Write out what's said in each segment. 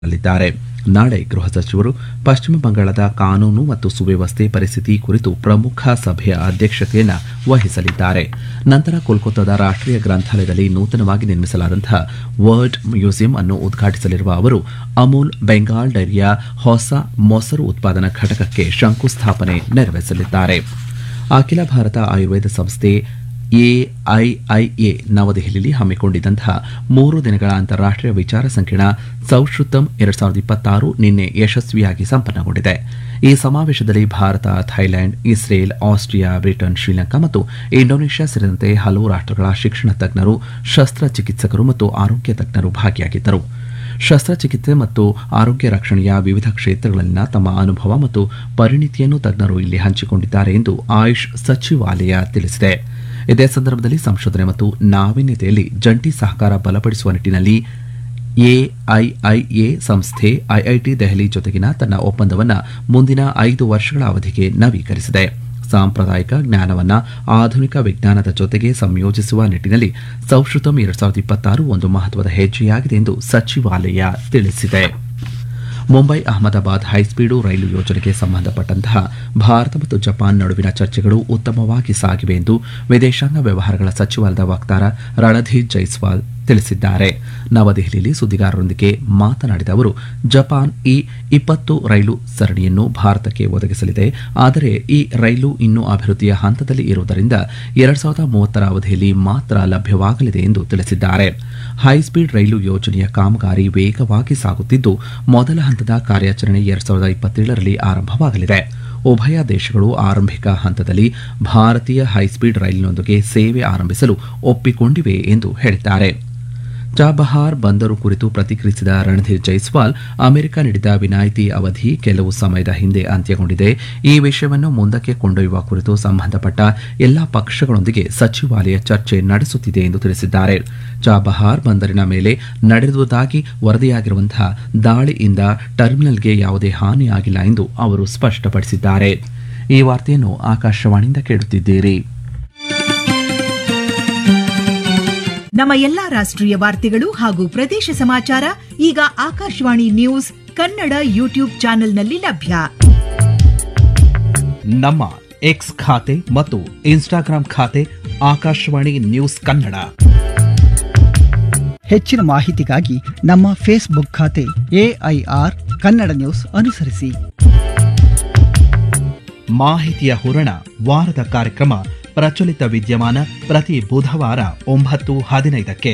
ಲಿದ್ದಾರೆ ನಾಳೆ ಗೃಹ ಸಚಿವರು ಪಶ್ಚಿಮ ಬಂಗಾಳದ ಕಾನೂನು ಮತ್ತು ಸುವ್ಯವಸ್ಥೆ ಪರಿಸ್ಥಿತಿ ಕುರಿತು ಪ್ರಮುಖ ಸಭೆಯ ಅಧ್ಯಕ್ಷತೆಯನ್ನು ವಹಿಸಲಿದ್ದಾರೆ ನಂತರ ಕೋಲ್ಕತ್ತಾದ ರಾಷ್ಟ್ರೀಯ ಗ್ರಂಥಾಲಯದಲ್ಲಿ ನೂತನವಾಗಿ ನಿರ್ಮಿಸಲಾದಂತಹ ವರ್ಲ್ಡ್ ಮ್ಯೂಸಿಯಂ ಅನ್ನು ಉದ್ಘಾಟಿಸಲಿರುವ ಅವರು ಅಮೂಲ್ ಬೆಂಗಾಲ್ ಡೈರಿಯ ಹೊಸ ಮೊಸರು ಉತ್ಪಾದನಾ ಘಟಕಕ್ಕೆ ಶಂಕುಸ್ಥಾಪನೆ ನೆರವೇರಿಸಲಿದ್ದಾರೆ ಅಖಿಲ ಭಾರತ ಆಯುರ್ವೇದ ಸಂಸ್ಥೆ ಎಐಐಎ ನವದೆಹಲಿಯಲ್ಲಿ ಹಮ್ಮಿಕೊಂಡಿದ್ದಂತಹ ಮೂರು ದಿನಗಳ ಅಂತಾರಾಷ್ಟೀಯ ವಿಚಾರ ಸಂಕಿರಣ ಸೌಶ್ರುತಂ ಎರಡ್ ಸಾವಿರದ ಇಪ್ಪತ್ತಾರು ನಿನ್ನೆ ಯಶಸ್ವಿಯಾಗಿ ಸಂಪನ್ನಗೊಂಡಿದೆ ಈ ಸಮಾವೇಶದಲ್ಲಿ Bharat Thailand Israel Austria Britain Sri Lanka ಮತ್ತು ಇಂಡೋನೇಷ್ಯಾ ಸೇರಿದಂತೆ ಹಲವು ರಾಷ್ಟ್ರಗಳ ಶಿಕ್ಷಣ ತಜ್ಞರು ಶಸ್ತ್ರಚಿಕಿತ್ಸಕರು ಮತ್ತು ಆರೋಗ್ಯ ತಜ್ಞರು ಭಾಗಿಯಾಗಿದ್ದರು ಶಸ್ತ್ರಚಿಕಿತ್ಸೆ ಮತ್ತು ಆರೋಗ್ಯ ರಕ್ಷಣೆಯ ವಿವಿಧ ಕ್ಷೇತ್ರಗಳಲ್ಲಿನ ತಮ್ಮ ಅನುಭವ ಮತ್ತು ಪರಿಣಿತಿಯನ್ನು ತಜ್ಞರು ಇಲ್ಲಿ ಹಂಚಿಕೊಂಡಿದ್ದಾರೆ ಎಂದು ಆಯುಷ್ ಸಚಿವಾಲಯ ತಿಳಿಸಿದೆ ಇದೇ ಸಂದರ್ಭದಲ್ಲಿ ಸಂಶೋಧನೆ ಮತ್ತು ನಾವೀನ್ಯತೆಯಲ್ಲಿ ಜಂಟಿ ಸಹಕಾರ ಬಲಪಡಿಸುವ ನಿಟ್ಟಿನಲ್ಲಿ ಎಐಐಎ ಸಂಸ್ಥೆ ಐಐಟಿ ದೆಹಲಿ ಜೊತೆಗಿನ ತನ್ನ ಒಪ್ಪಂದವನ್ನು ಮುಂದಿನ ಐದು ವರ್ಷಗಳ ಅವಧಿಗೆ ನವೀಕರಿಸಿದೆ ಸಾಂಪ್ರದಾಯಿಕ ಜ್ಞಾನವನ್ನ ಆಧುನಿಕ ವಿಜ್ಞಾನದ ಜೊತೆಗೆ ಸಂಯೋಜಿಸುವ ನಿಟ್ಟಿನಲ್ಲಿ ಸೌಶ್ರುತಂ ಎರಡ್ ಸಾವಿರದ ಇಪ್ಪತ್ತಾರು ಒಂದು ಮಹತ್ವದ ಹೆಜ್ಜೆಯಾಗಿದೆ ಎಂದು ಸಚಿವಾಲಯ ತಿಳಿಸಿದೆ ಮುಂಬೈ ಅಹಮದಾಬಾದ್ ಹೈಸ್ಪೀಡು ರೈಲು ಯೋಜನೆಗೆ ಸಂಬಂಧಪಟ್ಟಂತಹ ಭಾರತ ಮತ್ತು ಜಪಾನ್ ನಡುವಿನ ಚರ್ಚೆಗಳು ಉತ್ತಮವಾಗಿ ಸಾಗಿವೆ ಎಂದು ವಿದೇಶಾಂಗ ವ್ಯವಹಾರಗಳ ಸಚಿವಾಲಯದ ವಕ್ತಾರ ರಣಧೀರ್ ಜೈಸ್ವಾಲ್ ತಿಳಿಸಿದ್ದಾರೆ ನವದೆಹಲಿಯಲ್ಲಿ ಸುದ್ದಿಗಾರರೊಂದಿಗೆ ಮಾತನಾಡಿದ ಅವರು ಜಪಾನ್ ಈ ಇಪ್ಪತ್ತು ರೈಲು ಸರಣಿಯನ್ನು ಭಾರತಕ್ಕೆ ಒದಗಿಸಲಿದೆ ಆದರೆ ಈ ರೈಲು ಇನ್ನೂ ಅಭಿವೃದ್ಧಿಯ ಹಂತದಲ್ಲಿ ಇರುವುದರಿಂದ ಎರಡ್ ಸಾವಿರದ ಮೂವತ್ತರ ಅವಧಿಯಲ್ಲಿ ಮಾತ್ರ ಲಭ್ಯವಾಗಲಿದೆ ಎಂದು ತಿಳಿಸಿದ್ದಾರೆ ಹೈಸ್ಪೀಡ್ ರೈಲು ಯೋಜನೆಯ ಕಾಮಗಾರಿ ವೇಗವಾಗಿ ಸಾಗುತ್ತಿದ್ದು ಮೊದಲ ಹಂತದ ಕಾರ್ಯಾಚರಣೆ ಎರಡ್ ಸಾವಿರದ ಇಪ್ಪತ್ತೇಳರಲ್ಲಿ ಆರಂಭವಾಗಲಿದೆ ಉಭಯ ದೇಶಗಳು ಆರಂಭಿಕ ಹಂತದಲ್ಲಿ ಭಾರತೀಯ ಹೈಸ್ಪೀಡ್ ರೈಲಿನೊಂದಿಗೆ ಸೇವೆ ಆರಂಭಿಸಲು ಒಪ್ಪಿಕೊಂಡಿವೆ ಎಂದು ಹೇಳಿದ್ದಾರೆ ಚಾಬಹಾರ್ ಬಂದರು ಕುರಿತು ಪ್ರತಿಕ್ರಿಯಿಸಿದ ರಣಧೀರ್ ಜೈಸ್ವಾಲ್ ಅಮೆರಿಕ ನೀಡಿದ ವಿನಾಯಿತಿ ಅವಧಿ ಕೆಲವು ಸಮಯದ ಹಿಂದೆ ಅಂತ್ಯಗೊಂಡಿದೆ ಈ ವಿಷಯವನ್ನು ಮುಂದಕ್ಕೆ ಕೊಂಡೊಯ್ಯುವ ಕುರಿತು ಸಂಬಂಧಪಟ್ಟ ಎಲ್ಲಾ ಪಕ್ಷಗಳೊಂದಿಗೆ ಸಚಿವಾಲಯ ಚರ್ಚೆ ನಡೆಸುತ್ತಿದೆ ಎಂದು ತಿಳಿಸಿದ್ದಾರೆ ಚಾಬಹಾರ್ ಬಂದರಿನ ಮೇಲೆ ನಡೆದುದಾಗಿ ವರದಿಯಾಗಿರುವಂತಹ ದಾಳಿಯಿಂದ ಟರ್ಮಿನಲ್ಗೆ ಯಾವುದೇ ಹಾನಿಯಾಗಿಲ್ಲ ಎಂದು ಅವರು ಸ್ಪಷ್ಟಪಡಿಸಿದ್ದಾರೆ ಈ ವಾರ್ತೆಯನ್ನು ಆಕಾಶವಾಣಿಯಿಂದ ಕೇಳುತ್ತಿದ್ದೀರಿ ನಮ್ಮ ಎಲ್ಲಾ ರಾಷ್ಟ್ರೀಯ ವಾರ್ತೆಗಳು ಹಾಗೂ ಪ್ರದೇಶ ಸಮಾಚಾರ ಈಗ ಆಕಾಶವಾಣಿ ನ್ಯೂಸ್ ಕನ್ನಡ ಯೂಟ್ಯೂಬ್ ಚಾನೆಲ್ನಲ್ಲಿ ಲಭ್ಯ ನಮ್ಮ ಎಕ್ಸ್ ಖಾತೆ ಮತ್ತು ಇನ್ಸ್ಟಾಗ್ರಾಂ ಖಾತೆ ಆಕಾಶವಾಣಿ ನ್ಯೂಸ್ ಕನ್ನಡ ಹೆಚ್ಚಿನ ಮಾಹಿತಿಗಾಗಿ ನಮ್ಮ ಫೇಸ್ಬುಕ್ ಖಾತೆ ಎಐಆರ್ ಕನ್ನಡ ನ್ಯೂಸ್ ಅನುಸರಿಸಿ ಮಾಹಿತಿಯ ಹೂರಣ ವಾರದ ಕಾರ್ಯಕ್ರಮ ಪ್ರಚಲಿತ ವಿದ್ಯಮಾನ ಪ್ರತಿ ಬುಧವಾರ ಒಂಬತ್ತು ಹದಿನೈದಕ್ಕೆ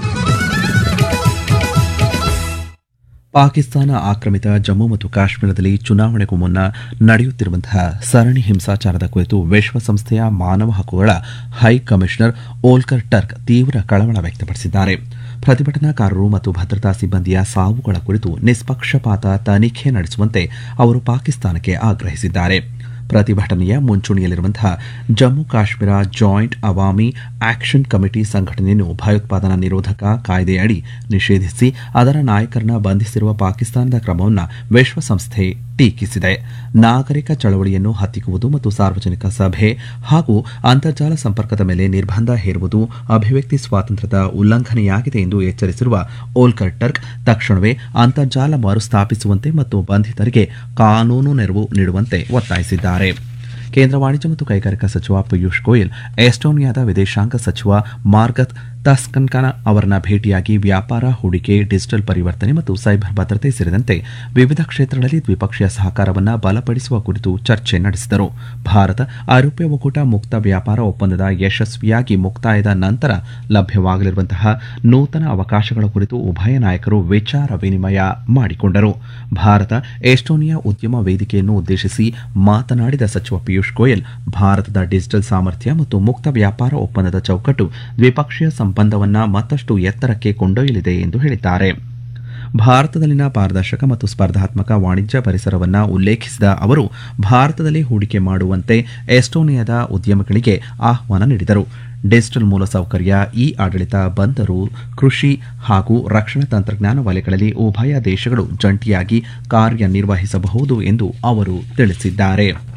ಪಾಕಿಸ್ತಾನ ಆಕ್ರಮಿತ ಜಮ್ಮು ಮತ್ತು ಕಾಶ್ಮೀರದಲ್ಲಿ ಚುನಾವಣೆಗೂ ಮುನ್ನ ನಡೆಯುತ್ತಿರುವಂತಹ ಸರಣಿ ಹಿಂಸಾಚಾರದ ಕುರಿತು ವಿಶ್ವಸಂಸ್ಥೆಯ ಮಾನವ ಹಕ್ಕುಗಳ ಹೈ ಕಮಿಷನರ್ ಓಲ್ಕರ್ ಟರ್ಕ್ ತೀವ್ರ ಕಳವಳ ವ್ಯಕ್ತಪಡಿಸಿದ್ದಾರೆ ಪ್ರತಿಭಟನಾಕಾರರು ಮತ್ತು ಭದ್ರತಾ ಸಿಬ್ಬಂದಿಯ ಸಾವುಗಳ ಕುರಿತು ನಿಷ್ಪಕ್ಷಪಾತ ತನಿಖೆ ನಡೆಸುವಂತೆ ಅವರು ಪಾಕಿಸ್ತಾನಕ್ಕೆ ಆಗ್ರಹಿಸಿದ್ದಾರೆ ಪ್ರತಿಭಟನೆಯ ಮುಂಚೂಣಿಯಲ್ಲಿರುವಂತಹ Jammu Kashmir joint Awami action committee ಸಂಘಟನೆಯನ್ನು ಭಯೋತ್ಪಾದನಾ ನಿರೋಧಕ ಕಾಯ್ದೆಯಡಿ ನಿಷೇಧಿಸಿ ಅದರ ನಾಯಕರನ್ನ ಬಂಧಿಸಿರುವ ಪಾಕಿಸ್ತಾನದ ಕ್ರಮವನ್ನು ವಿಶ್ವಸಂಸ್ಥೆ ಟೀಕಿಸಿದೆ ನಾಗರಿಕ ಚಳವಳಿಯನ್ನು ಹತ್ತಿಕ್ಕುವುದು ಮತ್ತು ಸಾರ್ವಜನಿಕ ಸಭೆ ಹಾಗೂ ಅಂತರ್ಜಾಲ ಸಂಪರ್ಕದ ಮೇಲೆ ನಿರ್ಬಂಧ ಹೇರುವುದು ಅಭಿವ್ಯಕ್ತಿ ಸ್ವಾತಂತ್ರ್ಯದ ಉಲ್ಲಂಘನೆಯಾಗಿದೆ ಎಂದು ಎಚ್ಚರಿಸಿರುವ ಓಲ್ಕರ್ ಟರ್ಕ್ ತಕ್ಷಣವೇ ಅಂತರ್ಜಾಲ ಮರುಸ್ಥಾಪಿಸುವಂತೆ ಮತ್ತು ಬಂಧಿತರಿಗೆ ಕಾನೂನು ನೆರವು ನೀಡುವಂತೆ ಒತ್ತಾಯಿಸಿದ್ದಾರೆ ಕೇಂದ್ರ ವಾಣಿಜ್ಯ ಮತ್ತು ಕೈಗಾರಿಕಾ ಸಚಿವ ಪಿಯೂಷ್ ಗೋಯಲ್ ಎಸ್ಟೋನಿಯಾದ ವಿದೇಶಾಂಗ ಸಚಿವ ಮಾರ್ಗತ್ ತಸ್ಕನ್ಕನ ಅವರನ್ನ ಭೇಟಿಯಾಗಿ ವ್ಯಾಪಾರ ಹೂಡಿಕೆ ಡಿಜಿಟಲ್ ಪರಿವರ್ತನೆ ಮತ್ತು ಸೈಬರ್ ಭದ್ರತೆ ಸೇರಿದಂತೆ ವಿವಿಧ ಕ್ಷೇತ್ರಗಳಲ್ಲಿ ದ್ವಿಪಕ್ಷೀಯ ಸಹಕಾರವನ್ನು ಬಲಪಡಿಸುವ ಕುರಿತು ಚರ್ಚೆ ನಡೆಸಿದರು ಭಾರತ ಐರೋಪ್ಯ ಒಕ್ಕೂಟ ಮುಕ್ತ ವ್ಯಾಪಾರ ಒಪ್ಪಂದದ ಯಶಸ್ವಿಯಾಗಿ ಮುಕ್ತಾಯದ ನಂತರ ಲಭ್ಯವಾಗಲಿರುವಂತಹ ನೂತನ ಅವಕಾಶಗಳ ಕುರಿತು ಉಭಯ ನಾಯಕರು ವಿಚಾರ ವಿನಿಮಯ ಮಾಡಿಕೊಂಡರು ಭಾರತ ಎಸ್ಟೋನಿಯಾ ಉದ್ಯಮ ವೇದಿಕೆಯನ್ನು ಉದ್ದೇಶಿಸಿ ಮಾತನಾಡಿದ ಸಚಿವ ಪಿಯೂಷ್ ಗೋಯಲ್ ಭಾರತದ ಡಿಜಿಟಲ್ ಸಾಮರ್ಥ್ಯ ಮತ್ತು ಮುಕ್ತ ವ್ಯಾಪಾರ ಒಪ್ಪಂದದ ಚೌಕಟ್ಟು ದ್ವಿಪಕ್ಷೀಯ ಸಂಬಂಧವನ್ನ ಮತ್ತಷ್ಟು ಎತ್ತರಕ್ಕೆ ಕೊಂಡೊಯ್ಯಲಿದೆ ಎಂದು ಹೇಳಿದ್ದಾರೆ ಭಾರತದಲ್ಲಿನ ಪಾರದರ್ಶಕ ಮತ್ತು ಸ್ಪರ್ಧಾತ್ಮಕ ವಾಣಿಜ್ಯ ಪರಿಸರವನ್ನ ಉಲ್ಲೇಖಿಸಿದ ಅವರು ಭಾರತದಲ್ಲಿ ಹೂಡಿಕೆ ಮಾಡುವಂತೆ ಎಸ್ಟೋನಿಯಾದ ಉದ್ಯಮಿಗಳಿಗೆ ಆಹ್ವಾನ ನೀಡಿದರು ಡಿಜಿಟಲ್ ಮೂಲಸೌಕರ್ಯ ಇ ಆಡಳಿತ ಬಂದರು ಕೃಷಿ ಹಾಗೂ ರಕ್ಷಣಾ ತಂತ್ರಜ್ಞಾನ ವಲಯಗಳಲ್ಲಿ ಉಭಯ ದೇಶಗಳು ಜಂಟಿಯಾಗಿ ಕಾರ್ಯನಿರ್ವಹಿಸಬಹುದು ಎಂದು ಅವರು ತಿಳಿಸಿದ್ದಾರೆ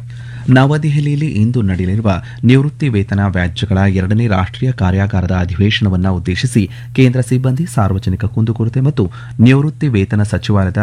ನವದೆಹಲಿಯಲ್ಲಿ ಇಂದು ನಡೆಯಲಿರುವ ನಿವೃತ್ತಿ ವೇತನ ವ್ಯಾಜ್ಯಗಳ ಎರಡನೇ ರಾಷ್ಟ್ರೀಯ ಕಾರ್ಯಾಗಾರದ ಅಧಿವೇಶನವನ್ನು ಉದ್ದೇಶಿಸಿ ಕೇಂದ್ರ ಸಿಬ್ಬಂದಿ ಸಾರ್ವಜನಿಕ ಕುಂದುಕೊರತೆ ಮತ್ತು ನಿವೃತ್ತಿ ವೇತನ ಸಚಿವಾಲಯದ